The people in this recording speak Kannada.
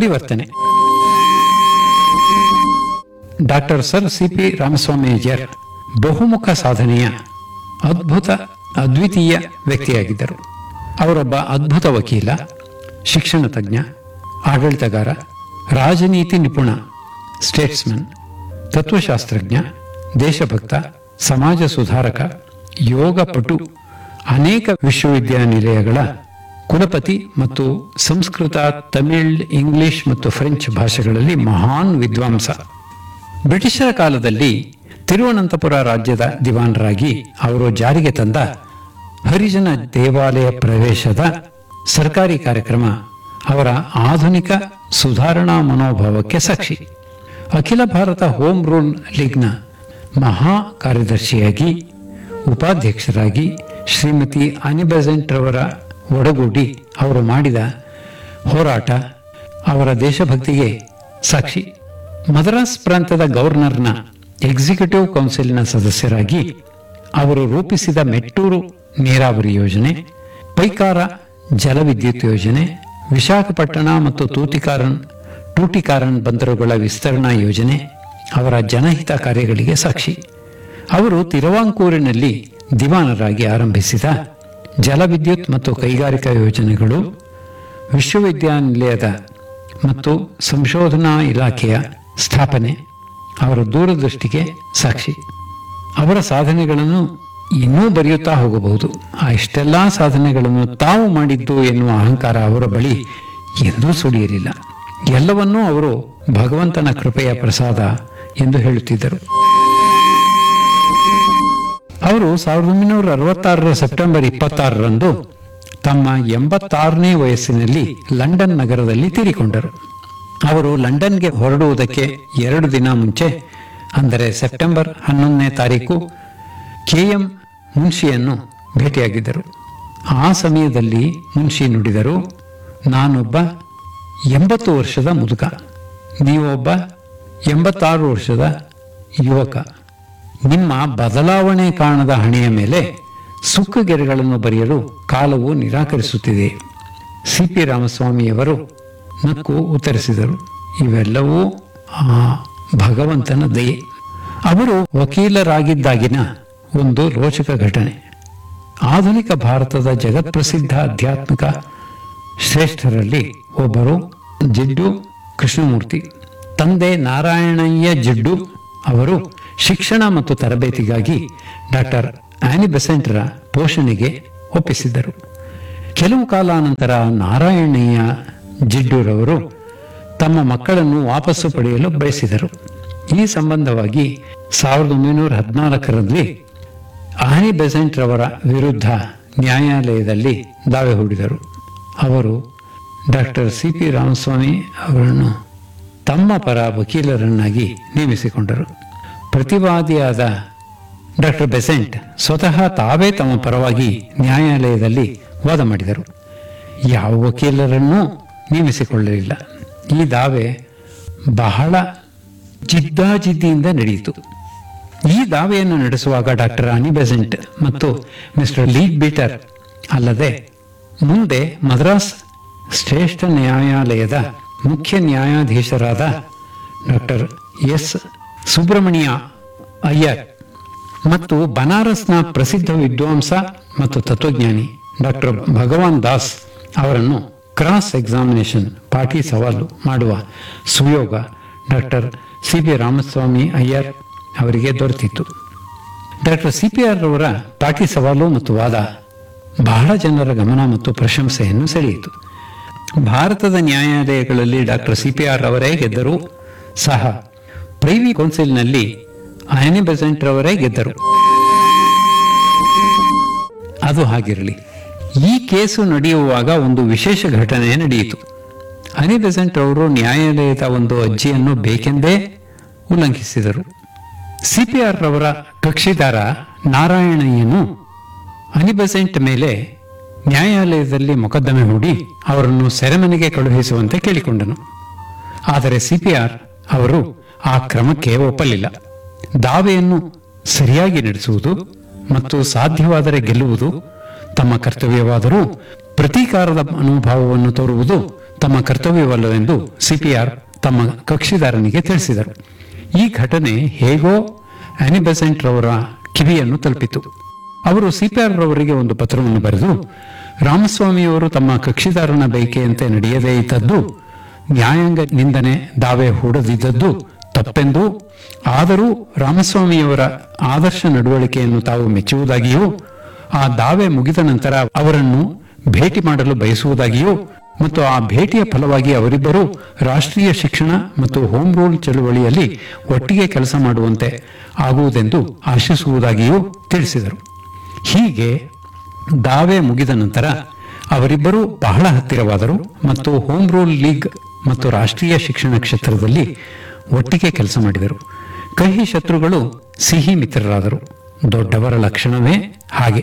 ಪರಿವರ್ತನೆ doctor sir C P Ramaswami Iyer ಬಹುಮುಖ ಸಾಧನೆಯ ಅದ್ಭುತ ಅದ್ವಿತೀಯ ವ್ಯಕ್ತಿಯಾಗಿದ್ದರು ಅವರೊಬ್ಬ ಅದ್ಭುತ ವಕೀಲ ಶಿಕ್ಷಣ ತಜ್ಞ ಆಡಳಿತಗಾರ ರಾಜನೀತಿ ನಿಪುಣ ಸ್ಟೇಟ್ಸ್ಮನ್ ತತ್ವಶಾಸ್ತ್ರಜ್ಞ ದೇಶಭಕ್ತ ಸಮಾಜ ಸುಧಾರಕ ಯೋಗ ಪಟು ಅನೇಕ ವಿಶ್ವವಿದ್ಯಾನಿಲಯಗಳ ಕುಲಪತಿ ಮತ್ತು ಸಂಸ್ಕೃತ ತಮಿಳ್ ಇಂಗ್ಲಿಷ್ ಮತ್ತು ಫ್ರೆಂಚ್ ಭಾಷೆಗಳಲ್ಲಿ ಮಹಾನ್ ವಿದ್ವಾಂಸ ಬ್ರಿಟಿಷರ ಕಾಲದಲ್ಲಿ ತಿರುವನಂತಪುರ ರಾಜ್ಯದ ದಿವಾನರಾಗಿ ಅವರು ಜಾರಿಗೆ ತಂದ ಹರಿಜನ ದೇವಾಲಯ ಪ್ರವೇಶದ ಸರ್ಕಾರಿ ಕಾರ್ಯಕ್ರಮ ಅವರ ಆಧುನಿಕ ಸುಧಾರಣಾ ಮನೋಭಾವಕ್ಕೆ ಸಾಕ್ಷಿ ಅಖಿಲ ಭಾರತ ಹೋಮ್ ರೂಲ್ ಲೀಗ್ನ ಮಹಾ ಕಾರ್ಯದರ್ಶಿಯಾಗಿ ಉಪಾಧ್ಯಕ್ಷರಾಗಿ ಶ್ರೀಮತಿ ಅನಿಬೆಸೆಂಟ್ ರವರ ಒಡಗೂಡಿ ಅವರು ಮಾಡಿದ ಹೋರಾಟ ಅವರ ದೇಶಭಕ್ತಿಗೆ ಸಾಕ್ಷಿ ಮದ್ರಾಸ್ ಪ್ರಾಂತದ ಗವರ್ನರ್ನ ಎಕ್ಸಿಕ್ಯೂಟಿವ್ ಕೌನ್ಸಿಲ್ನ ಸದಸ್ಯರಾಗಿ ಅವರು ರೂಪಿಸಿದ ಮೆಟ್ಟೂರು ನೀರಾವರಿ ಯೋಜನೆ ಪೈಕಾರ ಜಲವಿದ್ಯುತ್ ಯೋಜನೆ ವಿಶಾಖಪಟ್ಟಣ ಮತ್ತು ತೂತಿಕಾರನ್ ಟೂಟಿಕಾರನ್ ಬಂದರುಗಳ ವಿಸ್ತರಣಾ ಯೋಜನೆ ಅವರ ಜನಹಿತ ಕಾರ್ಯಗಳಿಗೆ ಸಾಕ್ಷಿ ಅವರು ತಿರುವಾಂಕೂರಿನಲ್ಲಿ ದಿವಾನರಾಗಿ ಆರಂಭಿಸಿದ ಜಲವಿದ್ಯುತ್ ಮತ್ತು ಕೈಗಾರಿಕಾ ಯೋಜನೆಗಳು ವಿಶ್ವವಿದ್ಯಾನಿಲಯದ ಮತ್ತು ಸಂಶೋಧನಾ ಇಲಾಖೆಯ ಸ್ಥಾಪನೆ ಅವರ ದೂರದೃಷ್ಟಿಗೆ ಸಾಕ್ಷಿ ಅವರ ಸಾಧನೆಗಳನ್ನು ಇನ್ನೂ ಬರೆಯುತ್ತಾ ಹೋಗಬಹುದು ಆ ಇಷ್ಟೆಲ್ಲಾ ಸಾಧನೆಗಳನ್ನು ತಾವು ಮಾಡಿದ್ದು ಎನ್ನುವ ಅಹಂಕಾರ ಅವರ ಬಳಿ ಎಂದೂ ಸುಳಿಯಲಿಲ್ಲ ಎಲ್ಲವನ್ನೂ ಅವರು ಭಗವಂತನ ಕೃಪೆಯ ಪ್ರಸಾದ ಎಂದು ಹೇಳುತ್ತಿದ್ದರು ಅವರು ಸಾವಿರದ ಒಂಬೈನೂರ ಅರವತ್ತಾರರ ಸೆಪ್ಟೆಂಬರ್ ಇಪ್ಪತ್ತಾರರಂದು ತಮ್ಮ ಎಂಬತ್ತಾರನೇ ವಯಸ್ಸಿನಲ್ಲಿ ಲಂಡನ್ ನಗರದಲ್ಲಿ ತೀರಿಕೊಂಡರು ಅವರು ಲಂಡನ್ಗೆ ಹೊರಡುವುದಕ್ಕೆ ಎರಡು ದಿನ ಮುಂಚೆ ಅಂದರೆ ಸೆಪ್ಟೆಂಬರ್ ಹನ್ನೊಂದನೇ ತಾರೀಕು ಕೆ ಎಂ ಮುನ್ಷಿಯನ್ನು ಭೇಟಿಯಾಗಿದ್ದರು ಆ ಸಮಯದಲ್ಲಿ ಮುನ್ಷಿ ನುಡಿದರು ನಾನೊಬ್ಬ ಎಂಬತ್ತು ವರ್ಷದ ಮುದುಕ ನೀವೊಬ್ಬ ಎಂಬತ್ತಾರು ವರ್ಷದ ಯುವಕ ನಿಮ್ಮ ಬದಲಾವಣೆ ಕಾಣದ ಹಣೆಯ ಮೇಲೆ ಸುಕ್ಕುಗೆರೆಗಳನ್ನು ಬರೆಯಲು ಕಾಲವು ನಿರಾಕರಿಸುತ್ತಿದೆ ಸಿ ಪಿ ರಾಮಸ್ವಾಮಿಯವರು ನಕ್ಕು ಉತ್ತರಿಸಿದರು ಇವೆಲ್ಲವೂ ಆ ಭಗವಂತನ ದಯೆ ಅವರು ವಕೀಲರಾಗಿದ್ದಾಗಿನ ಒಂದು ರೋಚಕ ಘಟನೆ ಆಧುನಿಕ ಭಾರತದ ಜಗತ್ಪ್ರಸಿದ್ಧ ಆಧ್ಯಾತ್ಮಿಕ ಶ್ರೇಷ್ಠರಲ್ಲಿ ಒಬ್ಬರು ಜಿಡ್ಡು ಕೃಷ್ಣಮೂರ್ತಿ ತಂದೆ ನಾರಾಯಣಯ್ಯ ಜಿಡ್ಡು ಅವರು ಶಿಕ್ಷಣ ಮತ್ತು ತರಬೇತಿಗಾಗಿ ಡಾಕ್ಟರ್ ಆನಿ ಬೆಸೆಂಟ್ರ ಪೋಷಣೆಗೆ ಒಪ್ಪಿಸಿದ್ದರು ಕೆಲವು ಕಾಲ ನಂತರ ನಾರಾಯಣಯ್ಯ ಜಿಡ್ಡುರವರು ತಮ್ಮ ಮಕ್ಕಳನ್ನು ವಾಪಸ್ಸು ಪಡೆಯಲು ಬಯಸಿದರು ಈ ಸಂಬಂಧವಾಗಿ ಸಾವಿರದ ಒಂಬೈನೂರ ಹದಿನಾಲ್ಕರಲ್ಲಿ ಆನಿ ಬೆಸೆಂಟ್ ರವರ ವಿರುದ್ಧ ನ್ಯಾಯಾಲಯದಲ್ಲಿ ದಾವೆ ಹೂಡಿದರು ಅವರು ಡಾಕ್ಟರ್ ಸಿ ಪಿ ರಾಮಸ್ವಾಮಿ ಅವರನ್ನು ತಮ್ಮ ಪರ ವಕೀಲರನ್ನಾಗಿ ನೇಮಿಸಿಕೊಂಡರು ಪ್ರತಿವಾದಿಯಾದ ಡಾಕ್ಟರ್ ಬೆಸೆಂಟ್ ಸ್ವತಃ ತಾವೇ ತಮ್ಮ ಪರವಾಗಿ ನ್ಯಾಯಾಲಯದಲ್ಲಿ ವಾದ ಮಾಡಿದರು ಯಾವ ವಕೀಲರನ್ನೂ ನೇಮಿಸಿಕೊಳ್ಳಲಿಲ್ಲ ಈ ದಾವೆ ಬಹಳ ಜಿದ್ದಾಜಿದ್ದಿಯಿಂದ ನಡೆಯಿತು ಈ ದಾವೆಯನ್ನು ನಡೆಸುವಾಗ ಡಾಕ್ಟರ್ ಅನಿ ಬೆಸೆಂಟ್ ಮತ್ತು ಮಿಸ್ಟರ್ ಲೀಗ್ ಬೀಟರ್ ಅಲ್ಲದೆ ಮುಂದೆ ಮದ್ರಾಸ್ ಶ್ರೇಷ್ಠ ನ್ಯಾಯಾಲಯದ ಮುಖ್ಯ ನ್ಯಾಯಾಧೀಶರಾದ ಡಾಕ್ಟರ್ ಎಸ್ ಸುಬ್ರಹ್ಮಣ್ಯ ಅಯ್ಯರ್ ಮತ್ತು ಬನಾರಸ್ನ ಪ್ರಸಿದ್ಧ ವಿದ್ವಾಂಸ ಮತ್ತು ತತ್ವಜ್ಞಾನಿ ಡಾಕ್ಟರ್ ಭಗವಾನ್ ದಾಸ್ ಅವರನ್ನು ಕ್ರಾಸ್ ಎಕ್ಸಾಮಿನೇಷನ್ ಪಾಠಿ ಸವಾಲು ಮಾಡುವ ಸುಯೋಗ doctor C P Ramaswami Iyer ಅವರಿಗೆ ದೊರೆತಿತ್ತು ಡಾಕ್ಟರ್ ಸಿ ಪಿ ಆರ್ ಅವರ ಪಾಠಿ ಸವಾಲು ಮತ್ತು ವಾದ ಬಹಳ ಜನರ ಗಮನ ಮತ್ತು ಪ್ರಶಂಸೆಯನ್ನು ಸೆಳೆಯಿತು ಭಾರತದ ನ್ಯಾಯಾಲಯಗಳಲ್ಲಿ ಡಾಕ್ಟರ್ ಸಿ ಪಿ ಆರ್ ಅವರೇ ಗೆದ್ದರೂ ಸಹ ಪ್ರೈವಿ ಕೌನ್ಸಿಲ್ನಲ್ಲಿ ಆಯನಿ ಬೆಸೆಂಟ್ ರವರೇ ಗೆದ್ದರು ಅದು ಹಾಗಿರಲಿ ಈ ಕೇಸು ನಡೆಯುವಾಗ ಒಂದು ವಿಶೇಷ ಘಟನೆ ನಡೆಯಿತು ಅನಿ ಬೆಸೆಂಟ್ ಅವರು ನ್ಯಾಯಾಲಯದ ಒಂದು ಅರ್ಜಿಯನ್ನು ಬೇಕೆಂದೇ ಉಲ್ಲಂಘಿಸಿದರು ಸಿಪಿಆರ್ ರವರ ಕಕ್ಷಿದಾರ ನಾರಾಯಣಯ್ಯನು ಅನಿ ಬೆಸೆಂಟ್ ಮೇಲೆ ನ್ಯಾಯಾಲಯದಲ್ಲಿ ಮೊಕದ್ದಮೆ ಹೂಡಿ ಅವರನ್ನು ಸೆರೆಮನೆಗೆ ಕಳುಹಿಸುವಂತೆ ಕೇಳಿಕೊಂಡನು ಆದರೆ ಸಿಪಿಆರ್ ಅವರು ಆ ಕ್ರಮಕ್ಕೆ ಒಪ್ಪಲಿಲ್ಲ ದಾವೆಯನ್ನು ಸರಿಯಾಗಿ ನಡೆಸುವುದು ಮತ್ತು ಸಾಧ್ಯವಾದರೆ ಗೆಲ್ಲುವುದು ತಮ್ಮ ಕರ್ತವ್ಯವಾದರೂ ಪ್ರತೀಕಾರದ ಮನೋಭಾವವನ್ನು ತೋರುವುದು ತಮ್ಮ ಕರ್ತವ್ಯವಲ್ಲವೆಂದು ಸಿಪಿಆರ್ ತಮ್ಮ ಕಕ್ಷಿದಾರನಿಗೆ ತಿಳಿಸಿದರು ಈ ಘಟನೆ ಹೇಗೋ ಆನಿಬೆಸೆಂಟ್ ರವರ ಕಿವಿಯನ್ನು ತಲುಪಿತು ಅವರು ಸಿಪಿಆರ್ ರವರಿಗೆ ಒಂದು ಪತ್ರವನ್ನು ಬರೆದು ರಾಮಸ್ವಾಮಿಯವರು ತಮ್ಮ ಕಕ್ಷಿದಾರನ ಬೈಕೆಯಂತೆ ನಡೆಯದೇ ಇದ್ದದ್ದು ನ್ಯಾಯಾಂಗ ನಿಂದನೆ ದಾವೆ ಹೂಡದಿದ್ದದ್ದು ತಪ್ಪೆಂದು ಆದರೂ ರಾಮಸ್ವಾಮಿಯವರ ಆದರ್ಶ ನಡವಳಿಕೆಯನ್ನು ತಾವು ಮೆಚ್ಚುವುದಾಗಿಯೂ ಆ ದಾವೆ ಮುಗಿದ ನಂತರ ಅವರನ್ನು ಭೇಟಿ ಮಾಡಲು ಬಯಸುವುದಾಗಿಯೂ ಮತ್ತು ಆ ಭೇಟಿಯ ಫಲವಾಗಿ ಅವರಿಬ್ಬರು ರಾಷ್ಟ್ರೀಯ ಶಿಕ್ಷಣ ಮತ್ತು ಹೋಮ್ ರೂಲ್ ಚಳುವಳಿಯಲ್ಲಿ ಒಟ್ಟಿಗೆ ಕೆಲಸ ಮಾಡುವಂತೆ ಆಗುವುದೆಂದು ಆಶಿಸುವುದಾಗಿಯೂ ತಿಳಿಸಿದರು ಹೀಗೆ ದಾವೆ ಮುಗಿದ ನಂತರ ಅವರಿಬ್ಬರು ಬಹಳ ಹತ್ತಿರವಾದರು ಮತ್ತು ಹೋಮ್ ರೂಲ್ ಲೀಗ್ ಮತ್ತು ರಾಷ್ಟ್ರೀಯ ಶಿಕ್ಷಣ ಕ್ಷೇತ್ರದಲ್ಲಿ ಒಟ್ಟಿಗೆ ಕೆಲಸ ಮಾಡಿದರು ಕಹಿ ಶತ್ರುಗಳು ಸಿಹಿ ಮಿತ್ರರಾದರು ದೊಡ್ಡವರ ಲಕ್ಷಣವೇ ಹಾಗೆ